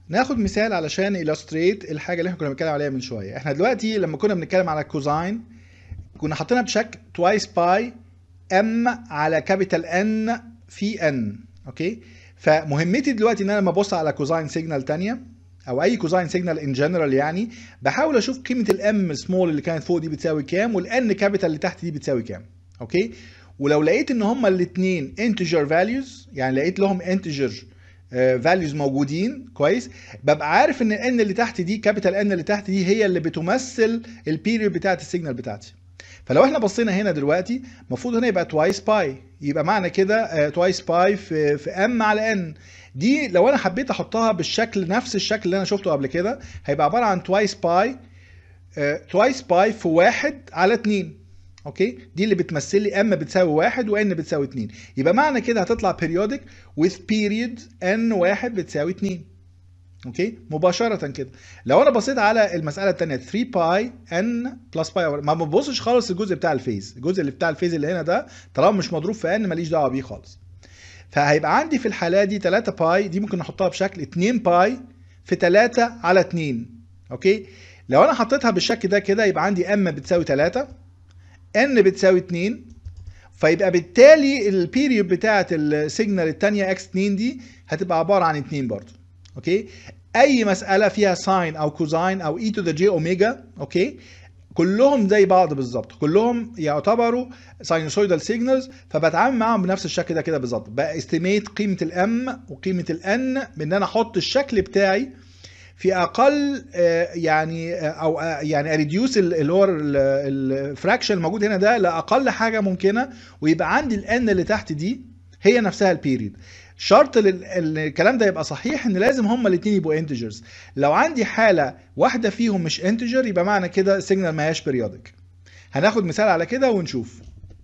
ناخد مثال علشان illustrate الحاجه اللي احنا كنا بنتكلم عليها من شويه احنا دلوقتي لما كنا بنتكلم على كوزاين كنا حاطينها بشكل توايس باي ام على كابيتال ان في ان اوكي فمهمتي دلوقتي ان انا لما ابص على كوزاين سيجنال تانية او اي كوزاين سيجنال ان جنرال يعني بحاول اشوف قيمه الام سمول اللي كانت فوق دي بتساوي كام والان كابيتال اللي تحت دي بتساوي كام اوكي ولو لقيت ان هما الاثنين انتجر فاليوز يعني لقيت لهم انتجر فاليوز موجودين كويس ببقى عارف ان ان اللي تحت دي كابيتال ان اللي تحت دي هي اللي بتمثل البيريود بتاعت السيجنال بتاعتي فلو احنا بصينا هنا دلوقتي المفروض هنا يبقى توايس باي يبقى معنى كده توايس باي في في ام على ان دي لو انا حبيت احطها بالشكل نفس الشكل اللي انا شفته قبل كده هيبقى عباره عن توايس باي توايس باي في واحد على اتنين اوكي دي اللي بتمثل لي ام بتساوي واحد وان بتساوي اتنين يبقى معنى كده هتطلع periodic with period ان واحد بتساوي اتنين اوكي مباشرة كده لو انا بصيت على المسألة الثانية 3 باي ان بلس باي ما ببصش خالص الجزء بتاع الفيز الجزء اللي بتاع الفيز اللي هنا ده طالما مش مضروب في ان ماليش دعوة بيه خالص فهيبقى عندي في الحالة دي 3 باي دي ممكن نحطها بشكل 2 باي في 3 على 2 اوكي لو انا حطيتها بالشكل ده كده يبقى عندي ام بتساوي 3 ان بتساوي 2 فيبقى بالتالي البيريود بتاعه السيجنال الثانيه اكس 2 دي هتبقى عباره عن 2 برضه اوكي اي مساله فيها ساين او كوزاين او اي تو ذا جي اوميجا اوكي كلهم زي بعض بالظبط كلهم يعتبروا ساينوسويدال سيجنالز فبتعامل معاهم بنفس الشكل ده كده بالظبط باستيميت قيمه الام وقيمه الان بان انا احط الشكل بتاعي في اقل يعني او يعني اريديوس اللي هو الفراكشن الموجود هنا ده لاقل حاجه ممكنه ويبقى عندي الان اللي تحت دي هي نفسها البيريد شرط الكلام ده يبقى صحيح ان لازم هما الاثنين يبقوا انتجرز لو عندي حاله واحده فيهم مش انتجر يبقى معنى كده السيجنال ما هياش بيريودك هناخد مثال على كده ونشوف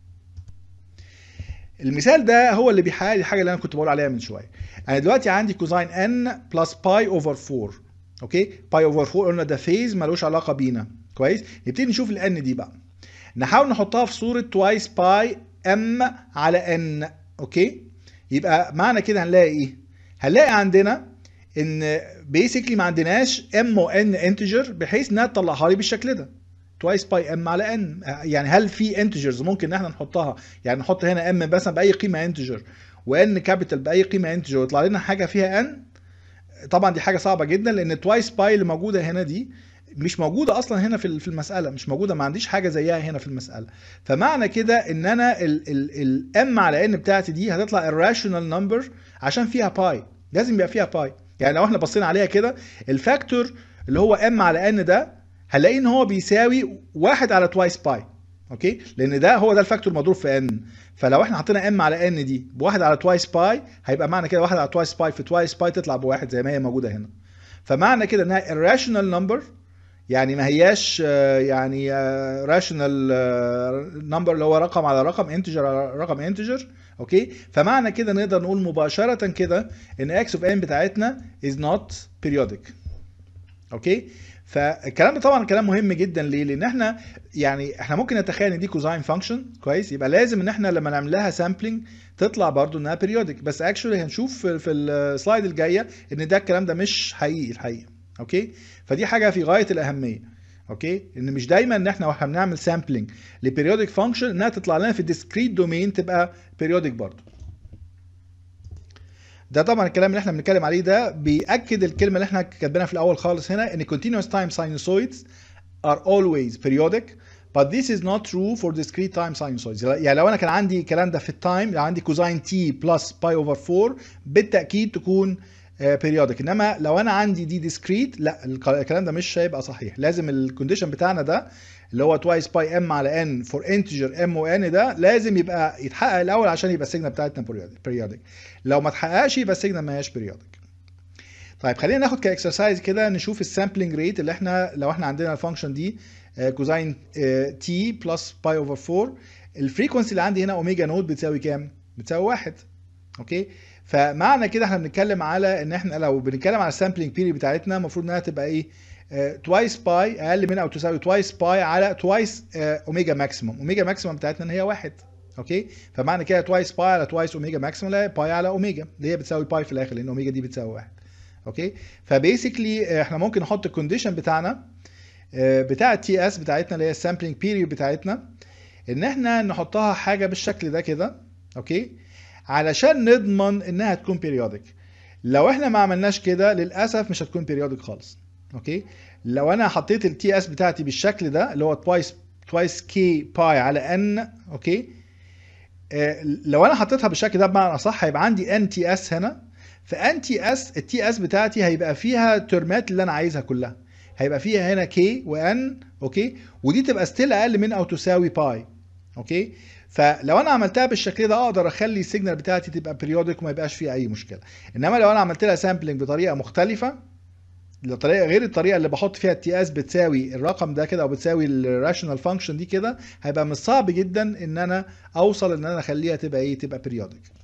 المثال ده هو اللي بيحقق لي الحاجه اللي انا كنت بقول عليها من شويه انا دلوقتي عندي كوزاين ان بلس باي اوفر 4 اوكي باي اوفر 4 قلنا ده فيز ملوش علاقه بينا كويس نبتدي نشوف الان دي بقى نحاول نحطها في صوره توايس باي ام على ان اوكي يبقى معنى كده هنلاقي ايه هنلاقي عندنا ان بيسكلي ما عندناش ام وان انتجر بحيث انها تطلعها لي بالشكل ده توايس باي ام على ان يعني هل في انتجرز ممكن ان احنا نحطها يعني نحط هنا ام مثلا باي قيمه انتجر وان كابيتال باي قيمه انتجر ويطلع لنا حاجه فيها ان طبعا دي حاجه صعبه جدا لان توايس باي اللي موجوده هنا دي مش موجوده اصلا هنا في المساله مش موجوده ما عنديش حاجه زيها هنا في المساله فمعنى كده ان انا الام على ان بتاعتي دي هتطلع الراشونال نمبر عشان فيها باي لازم يبقى فيها باي يعني لو احنا بصينا عليها كده الفاكتور اللي هو ام على ان ده هنلاقي ان هو بيساوي واحد على توايس باي اوكي لان ده هو ده الفاكتور مضروب في ان فلو احنا حطينا ام على ان دي بواحد على توايس باي هيبقى معنى كده واحد على توايس باي في توايس باي تطلع بواحد زي ما هي موجوده هنا فمعنى كده انها irrational نمبر يعني ما هياش يعني راشونال نمبر اللي هو رقم على رقم انتجر على رقم انتجر اوكي فمعنى كده نقدر نقول مباشره كده ان اكس اوف ان بتاعتنا از نوت periodic اوكي فالكلام ده طبعا كلام مهم جدا ليه؟ لان احنا يعني احنا ممكن نتخيل ان دي كوزاين فانكشن كويس يبقى لازم ان احنا لما نعمل لها سامبلنج تطلع برضو انها بيريودك بس اكشولي هنشوف في, في السلايد الجايه ان ده الكلام ده مش حقيقي الحقيقه اوكي فدي حاجه في غايه الاهميه اوكي ان مش دايما ان احنا واحنا بنعمل سامبلنج لبيريودك فانكشن انها تطلع لنا في الديسكريت دومين تبقى بيريودك برضو ده طبعا الكلام اللي احنا بنتكلم عليه ده بياكد الكلمه اللي احنا كاتبينها في الاول خالص هنا ان continuous time sinusoids are always periodic but this is not true for discrete time sinusoids يعني لو انا كان عندي الكلام ده في التايم لو عندي كوزاين تي بلس باي اوفر 4 بالتاكيد تكون periodic انما لو انا عندي دي discrete لا الكلام ده مش هيبقى صحيح لازم الكونديشن بتاعنا ده اللي هو twice باي ام على ان فور انتجر ام وان ده لازم يبقى يتحقق الاول عشان يبقى السيجنال بتاعتنا periodic لو ما اتحققش يبقى السيجنال ما هياش periodic طيب خلينا ناخد كاكسرسايز كده نشوف السامبلنج ريت اللي احنا لو احنا عندنا الفانكشن دي كوزاين تي بلس باي اوفر 4 الفريكونسي اللي عندي هنا اوميجا نود بتساوي كام؟ بتساوي واحد اوكي فمعنى كده احنا بنتكلم على ان احنا لو بنتكلم على السامبلنج بيريد بتاعتنا المفروض انها تبقى ايه توايس باي اقل من او تساوي توايس باي على توايس اوميجا ماكسيموم اوميجا ماكسيموم بتاعتنا ان هي واحد اوكي فمعنى كده توايس باي على توايس اوميجا ماكسيموم لا باي على اوميجا اللي هي بتساوي باي في الاخر لان اوميجا دي بتساوي واحد اوكي فبيسكلي احنا ممكن نحط الكونديشن بتاعنا آه، بتاع التي اس بتاعتنا اللي هي السامبلينج بيريود بتاعتنا ان احنا نحطها حاجه بالشكل ده كده اوكي علشان نضمن انها تكون بيريودك لو احنا ما عملناش كده للاسف مش هتكون بيريودك خالص اوكي لو انا حطيت التي اس بتاعتي بالشكل ده اللي هو توايس توايس كي باي على ان اوكي آه، لو انا حطيتها بالشكل ده بمعنى اصح هيبقى عندي ان تي اس هنا فان تي اس التي اس بتاعتي هيبقى فيها ترمات اللي انا عايزها كلها هيبقى فيها هنا كي وان اوكي ودي تبقى ستيل اقل من او تساوي باي اوكي فلو انا عملتها بالشكل ده اقدر اخلي السيجنال بتاعتي تبقى بيريودك وما يبقاش فيها اي مشكله انما لو انا عملت لها سامبلنج بطريقه مختلفه الطريقه غير الطريقه اللي بحط فيها التي اس بتساوي الرقم ده كده او بتساوي الراشونال فانكشن دي كده هيبقى من الصعب جدا ان انا اوصل ان انا اخليها تبقى ايه تبقى بيريودك